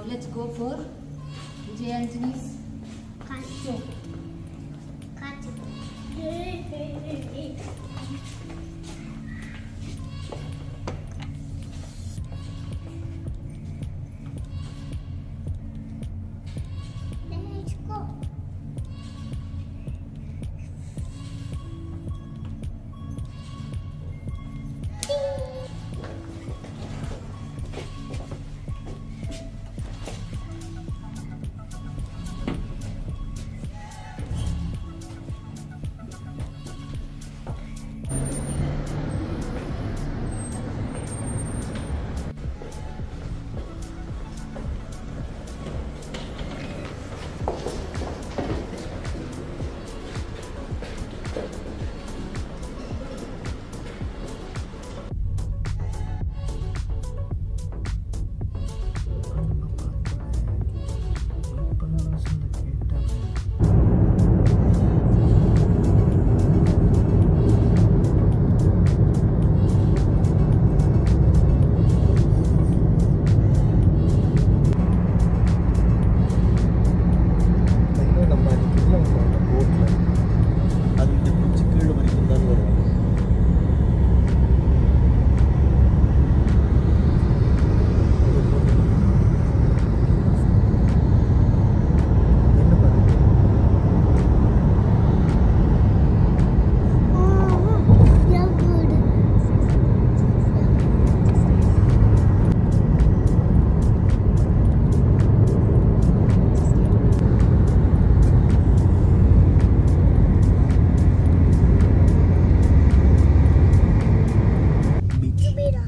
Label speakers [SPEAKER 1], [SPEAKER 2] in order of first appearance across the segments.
[SPEAKER 1] let's go for Vijay Antony's show.
[SPEAKER 2] Let's go.
[SPEAKER 3] இன்னும் நம்ம அன்னைக்கு இல்லை நம்ம போட்டில் அது இந்த பிடிச்சி கீழே வரைக்கும் தான் வரும் என்ன பண்ணுறது
[SPEAKER 2] Yeah, good.
[SPEAKER 3] Beach
[SPEAKER 2] Jubira.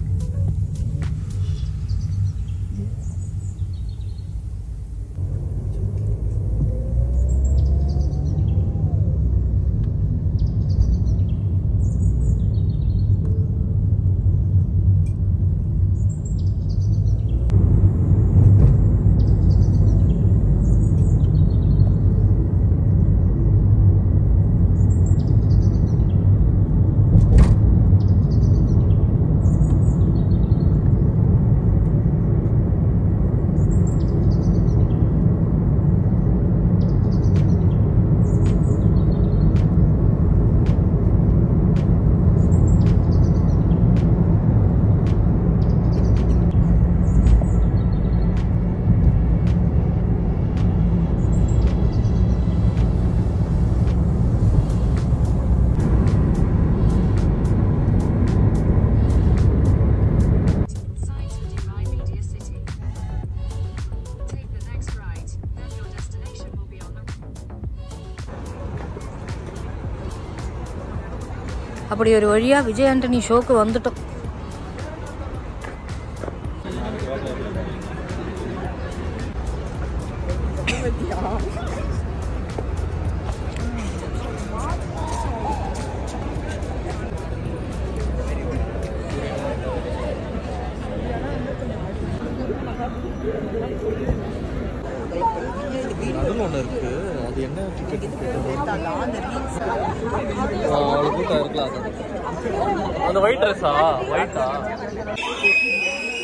[SPEAKER 4] Signs for Dubai Media City. Take the next right, then your destination will be on the
[SPEAKER 1] அப்படி ஒரு வழியா விஜய் ஆண்டனி ஷோக்கு வந்துட்டோம்
[SPEAKER 3] நடுவில் ஒன்று இருக்கு அது என்ன டிக்கெட் அவ்வளோ கூட்டம் இருக்கலாம் அது
[SPEAKER 5] அந்த ஒயிட் ட்ரெஸ்ஸா ஒயிட்டா